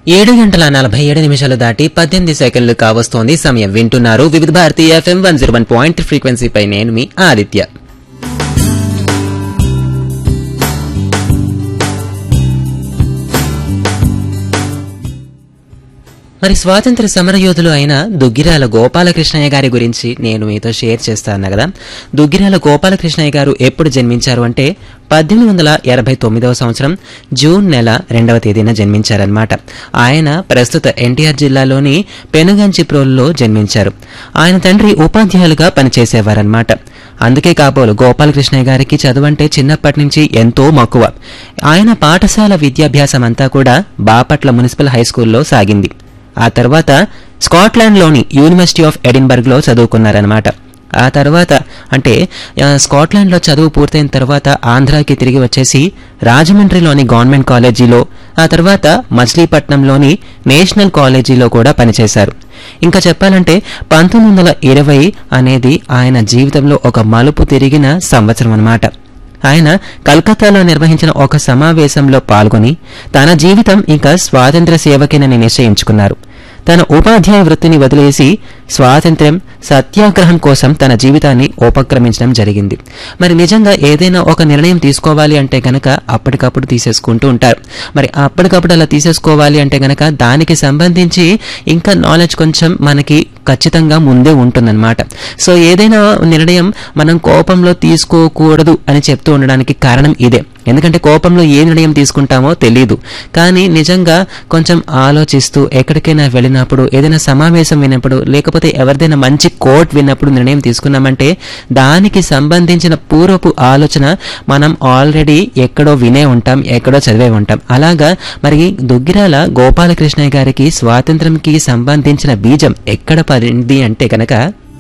ఏడు గంటల నలభై ఏడు నిమిషాలు దాటి పద్దెనిమిది సెకండ్లు కావస్తోంది సమయం వింటున్నారు Vividh Bharati FM one zero one point ఫ్రీక్వెన్సీపై నేను మీ ఆదిత్య మరి స్వాతంత్ర సమరయోధులు అయిన దుగ్గిరాల గోపాలకృష్ణయ్య గారి గురించి నేను మీతో షేర్ చేస్తాను కదా దుగ్గిరాల గోపాలకృష్ణయ్య గారు ఎప్పుడు జన్మించారు అంటే పద్దెనిమిది వందల ఎనభై తొమ్మిదవ సంవత్సరం జూన్ నెల రెండవ తేదీన జన్మించారనమాట ఆయన ప్రస్తుత ఎన్టీఆర్ జిల్లాలోని పెనుగంచిప్రోలులో జన్మించారు ఆయన తండ్రి ఉపాధ్యాయులుగా పనిచేసేవారనమాట అందుకే కాబోలు గోపాలకృష్ణయ్య గారికి చదువంటే చిన్నప్పటి నుంచి ఎంతో మక్కువ ఆయన పాఠశాల విద్యాభ్యాసం అంతా కూడా బాపట్ల మున్సిపల్ హై స్కూల్లో సాగింది ఆ తర్వాత స్కాట్లాండ్లోని యూనివర్సిటీ ఆఫ్ ఎడిన్బర్గ్లో చదువుకున్నారనమాట ఆ తర్వాత అంటే ఆ, స్కాట్లాండ్లో చదువు పూర్తయిన తర్వాత ఆంధ్రాకి తిరిగి వచ్చేసి రాజమండ్రిలోని గవర్నమెంట్ కాలేజీలో ఆ తర్వాత మచిలీపట్నంలోని నేషనల్ కాలేజీలో కూడా పనిచేశారు ఇంకా చెప్పాలంటే పంతొమ్మిది వందల ఇరవై అనేది ఆయన జీవితంలో ఒక మలుపు తిరిగిన సంవత్సరం అన్నమాట ఆయన కలకత్తాలో నిర్వహించిన ఒక సమావేశంలో పాల్గొని తన జీవితం ఇంకా స్వాతంత్ర సేవకేనని నిశ్చయించుకున్నారు తన ఉపాధ్యాయ వృత్తిని వదిలేసి స్వాతంత్ర్యం సత్యాగ్రహం కోసం తన జీవితాన్ని ఉపక్రమించడం జరిగింది మరి నిజంగా ఏదైనా ఒక నిర్ణయం తీసుకోవాలి అంటే గనక అప్పటికప్పుడు తీసేసుకుంటూ ఉంటారు మరి అప్పటికప్పుడు అలా తీసేసుకోవాలి అంటే గనక దానికి సంబంధించి ఇంకా నాలెడ్జ్ కొంచెం మనకి ఖచ్చితంగా ముందే ఉంటుందన్నమాట సో ఏదైనా నిర్ణయం మనం కోపంలో తీసుకోకూడదు అని చెప్తూ ఉండడానికి కారణం ఇదే ఎందుకంటే కోపంలో ఏ నిర్ణయం తీసుకుంటామో తెలియదు కానీ నిజంగా కొంచెం ఆలోచిస్తూ ఎక్కడికైనా వెళ్ళినప్పుడు ఏదైనా సమావేశం విన్నప్పుడు లేకపోతే ఎవరిదైనా మంచి కోట్ విన్నప్పుడు నిర్ణయం తీసుకున్నామంటే దానికి సంబంధించిన పూర్వపు ఆలోచన మనం ఆల్రెడీ ఎక్కడో వినే ఉంటాం ఎక్కడో చదివే ఉంటాం అలాగా మరి దుగ్గిరాల గోపాలకృష్ణయ్య గారికి స్వాతంత్రంకి సంబంధించిన బీజం ఎక్కడ పడింది అంటే కనుక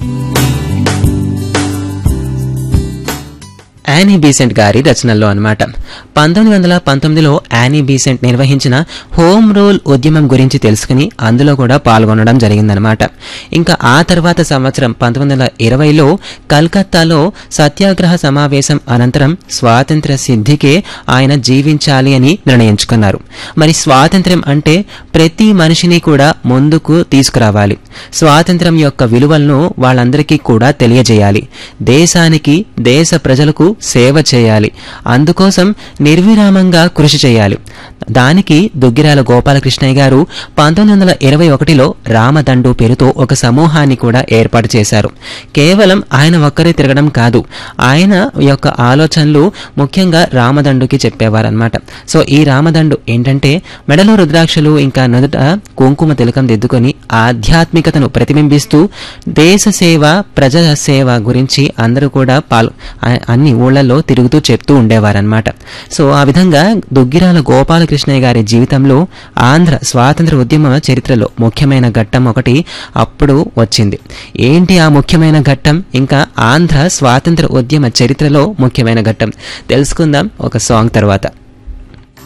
యానీ బీసెంట్ గారి రచనల్లో అన్నమాట పంతొమ్మిది వందల పంతొమ్మిదిలో యానీ బీసెంట్ నిర్వహించిన హోమ్ రూల్ ఉద్యమం గురించి తెలుసుకుని అందులో కూడా పాల్గొనడం జరిగిందనమాట ఇంకా ఆ తర్వాత సంవత్సరం పంతొమ్మిది వందల ఇరవైలో కల్కత్తాలో సత్యాగ్రహ సమావేశం అనంతరం స్వాతంత్ర సిద్ధికే ఆయన జీవించాలి అని నిర్ణయించుకున్నారు మరి స్వాతంత్ర్యం అంటే ప్రతి మనిషిని కూడా ముందుకు తీసుకురావాలి స్వాతంత్ర్యం యొక్క విలువలను వాళ్ళందరికీ కూడా తెలియజేయాలి దేశానికి దేశ ప్రజలకు సేవ చేయాలి అందుకోసం నిర్విరామంగా కృషి చేయాలి దానికి దుగ్గిరాల గోపాలకృష్ణయ్య గారు పంతొమ్మిది వందల ఇరవై ఒకటిలో రామదండు పేరుతో ఒక సమూహాన్ని కూడా ఏర్పాటు చేశారు కేవలం ఆయన ఒక్కరే తిరగడం కాదు ఆయన యొక్క ఆలోచనలు ముఖ్యంగా రామదండుకి చెప్పేవారనమాట సో ఈ రామదండు ఏంటంటే మెడలో రుద్రాక్షలు ఇంకా నుదుట కుంకుమ తిలకం దిద్దుకొని ఆధ్యాత్మికతను ప్రతిబింబిస్తూ దేశ సేవ ప్రజల సేవ గురించి అందరూ కూడా పాల్ ఆ- అన్ని ఊళ్ళల్లో తిరుగుతూ చెప్తూ ఉండేవారనమాట సో ఆ విధంగా దుగ్గిరాల గోపాలకృష్ణయ్య గారి జీవితంలో ఆంధ్ర స్వాతంత్ర ఉద్యమ చరిత్రలో ముఖ్యమైన ఘట్టం ఒకటి అప్పుడు వచ్చింది ఏంటి ఆ ముఖ్యమైన ఘట్టం ఇంకా ఆంధ్ర స్వాతంత్ర ఉద్యమ చరిత్రలో ముఖ్యమైన ఘట్టం తెలుసుకుందాం ఒక సాంగ్ తర్వాత